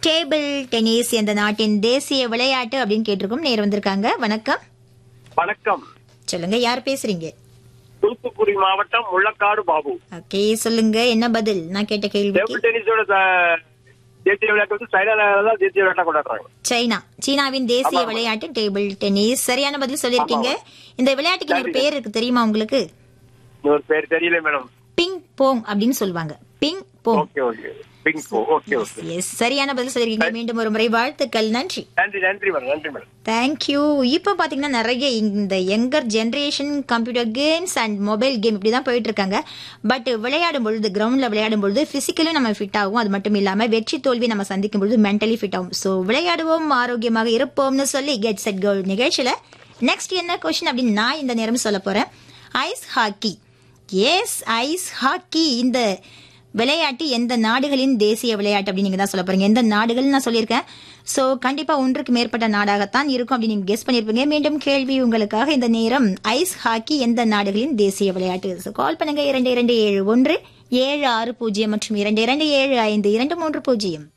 Table tennis என்ற நாட்டின் தேசிய விளையாட்டு அப்படின்னு கேட்டிருக்கோம் நேர் வந்திருக்காங்க வணக்கம் வணக்கம் சொல்லுங்க யார் பேசுறீங்க தூத்துக்குடி மாவட்டம் முள்ளக்காடு பாபு ஓகே சொல்லுங்க என்ன பதில் நான் கேட்ட கேள்விக்கு டேபிள் டென்னிஸோட த- தேசிய விளையாட்டு வந்து சைனால தான் தேசிய விளையாட்டா கொண்டாடுறாங்க சைனா சீனாவின் தேசிய ஆமா. விளையாட்டு டேபிள் டென்னிஸ் சரியான பதில் சொல்லிருக்கீங்க இந்த விளையாட்டுக்கு இன்னொரு நன்றி. பேர் இருக்கு தெரியுமா உங்களுக்கு இன்னொரு பேர் தெரியல மேடம் பிங் போங் அப்படின்னு சொல்லுவாங்க ping pong okay okay ping போ ஓகே ஓகே எஸ் சரியான பதில் சொல்லிருக்கீங்க மீண்டும் ஒரு முறை வாழ்த்துக்கள் நன்றி நன்றி நன்றி மேடம் நன்றி மேடம் தேங்க்யூ இப்போ பார்த்தீங்கன்னா நிறைய இந்த younger generation computer games and mobile game இப்படி தான் போயிட்டு இருக்காங்க பட் விளையாடும் பொழுது கிரவுண்டில் விளையாடும் பொழுது ஃபிசிக்கலும் நம்ம ஃபிட் ஆகும் அது மட்டும் இல்லாமல் வெற்றி தோல்வி நம்ம சந்திக்கும் பொழுது மென்டலி ஃபிட் ஆகும் ஸோ விளையாடுவோம் ஆரோக்கியமாக இருப்போம்னு சொல்லி கெட் செட் கோல் நிகழ்ச்சியில் நெக்ஸ்ட் என்ன கொஸ்டின் அப்படின்னு நான் இந்த நேரம் சொல்ல போகிறேன் ice hockey yes ice hockey இந்த விளையாட்டு எந்த நாடுகளின் தேசிய விளையாட்டு அப்படின்னு நீங்க தான் சொல்ல போறீங்க எந்த நாடுகள் நான் சொல்லியிருக்கேன் சோ கண்டிப்பா ஒன்றுக்கு மேற்பட்ட நாடாகத்தான் இருக்கும் அப்படின்னு நீங்க கெஸ் பண்ணிருப்பீங்க மீண்டும் கேள்வி உங்களுக்காக இந்த நேரம் ஐஸ் ஹாக்கி எந்த நாடுகளின் தேசிய விளையாட்டு ஸோ கால் பண்ணுங்க இரண்டு இரண்டு ஏழு ஒன்று ஏழு ஆறு பூஜ்ஜியம் மற்றும் இரண்டு இரண்டு ஏழு ஐந்து இரண்டு மூன்று பூஜ்ஜியம்